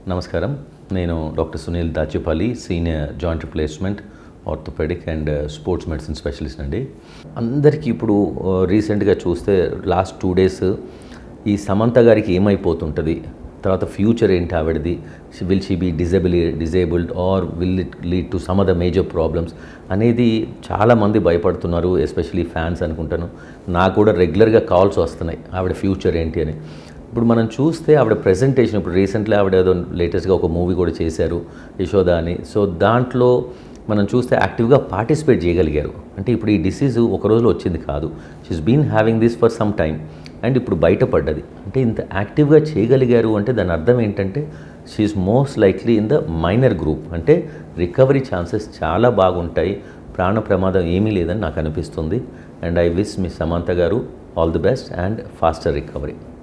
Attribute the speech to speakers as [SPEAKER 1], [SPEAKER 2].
[SPEAKER 1] నమస్కారం నేను doctor Sunil Dachepalli senior joint replacement orthopaedic and sports medicine specialist అండి అందరికీ ఇప్పుడు రీసెంట్గా చూస్తే లాస్ట్ టూ డేస్ ఈ సమంత గారికి ఏమైపోతుంటుంది తర్వాత ఫ్యూచర్ ఏంటి ఆవిడది will she be disability disabled or will it lead to some other major problems అనేది చాలామంది భయపడుతున్నారు ఎస్పెషలీ ఫ్యాన్స్ అనుకుంటాను నాకు కూడా రెగ్యులర్గా కాల్స్ వస్తున్నాయి ఆవిడ ఫ్యూచర్ ఏంటి అని ఇప్పుడు మనం చూస్తే ఆవిడ ప్రెజెంటేషన్ ఇప్పుడు రీసెంట్లీ ఆవిడ ఏదో లేటెస్ట్గా ఒక మూవీ కూడా చేశారు యశోద అని సో దాంట్లో మనం చూస్తే యాక్టివ్గా పార్టిసిపేట్ చేయగలిగారు అంటే ఇప్పుడు ఈ డిసీజ్ ఒక రోజులో వచ్చింది కాదు she's been having this for some time and ఇప్పుడు బయటపడ్డది అంటే ఇంత యాక్టివ్గా చేయగలిగారు అంటే దాని అర్థం ఏంటంటే she is most likely in the minor group అంటే రికవరీ ఛాన్సెస్ చాలా బాగుంటాయి ప్రాణ ప్రమాదం ఏమీ లేదని నాకు అనిపిస్తుంది అండ్ ఐ విష్ మీ Samantha garu all the best and faster recovery